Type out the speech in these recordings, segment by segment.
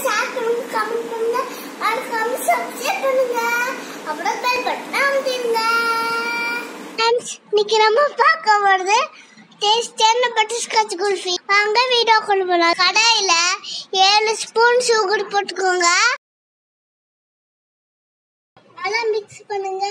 share பண்ணுங்க comment பண்ணுங்க மறக்காம சப்ஸ்கிரைப் பண்ணுங்க அப்புறம் பெல் பட்டன் அமுத்திடுங்க ஃப்ரெண்ட்ஸ் இன்னைக்கு நம்ம பார்க்க போறது டேஸ்டியான பட்டர்ஸ்காட்ச் குல்ஃபி வாங்க வீடியோ கொண்டு போலாம் கடாயில ஏழு ஸ்பூன் சுகர் போட்டுக்கோங்க நல்லா மிக்ஸ் பண்ணுங்க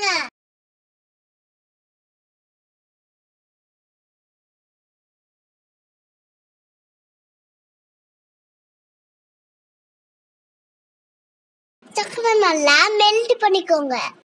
சக்கரை நல்லா மெல்ட் பண்ணிக்கோங்க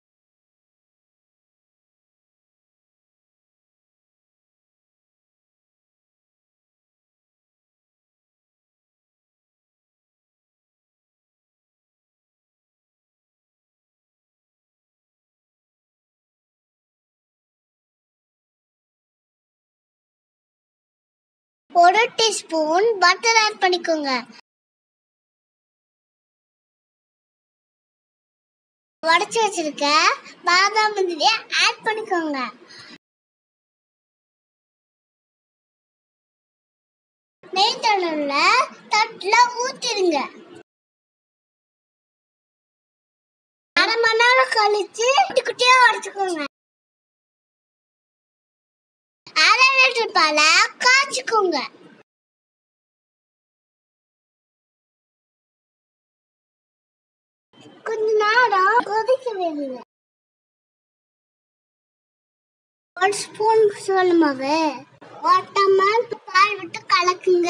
ஒரு டீஸ்பூன் பட்டர் ஆட் பண்ணிக்கோங்க உடச்சி வச்சிருக்க பாதாம் முந்திரிய ஆட் பண்ணிக்கோங்க நெய் தடவுல தட்டுல ஊத்திடுங்க அரை மணி நேரம் கழிச்சு குட்டி குட்டியா உடச்சுக்கோங்க அரை லிட்டர் பால காய்ச்சிக்கோங்க கொஞ்ச நேரம் கொதிக்க விடுங்க ஒரு ஸ்பூன் சொல்லுமாவு ஓட்டாம பால் விட்டு கலக்குங்க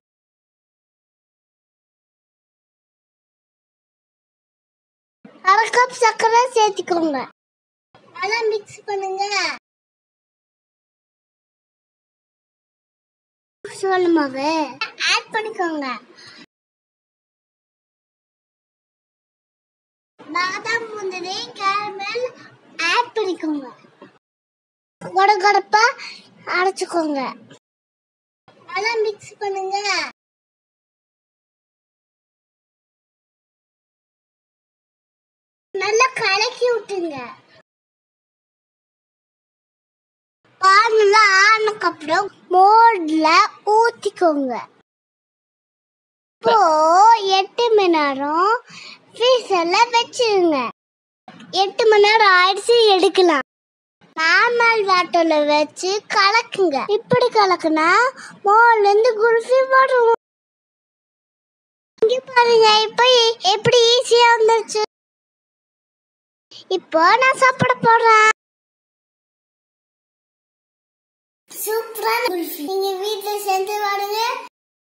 அரை கப் சர்க்கரை சேர்த்துக்கோங்க நல்லா மிக்ஸ் பண்ணுங்க சொல்லுமாவு ஆட் பண்ணிக்கோங்க பாதாம் முந்திரி கேரமல் ஆட் பண்ணிக்கோங்க கொடகொடப்பா அரைச்சுக்கோங்க நல்லா மிக்ஸ் பண்ணுங்க நல்லா கலக்கி விட்டுங்க பால்ல ஆனக்கப்புறம் மோட்ல ஊத்திக்கோங்க இப்போ எட்டு மணி நேரம் ஃப்ரீசர்ல வச்சிருங்க எட்டு மணி நேரம் ஆயிடுச்சு எடுக்கலாம் நார்மல் வாட்டர்ல வச்சு கலக்குங்க இப்படி கலக்குனா மோல்ல இருந்து குல்ஃபி வரும் இங்க பாருங்க இப்ப எப்படி ஈஸியா வந்துருச்சு இப்போ நான் சாப்பிட போறேன் சூப்பரான குல்ஃபி நீங்க வீட்டுல செஞ்சு பாருங்க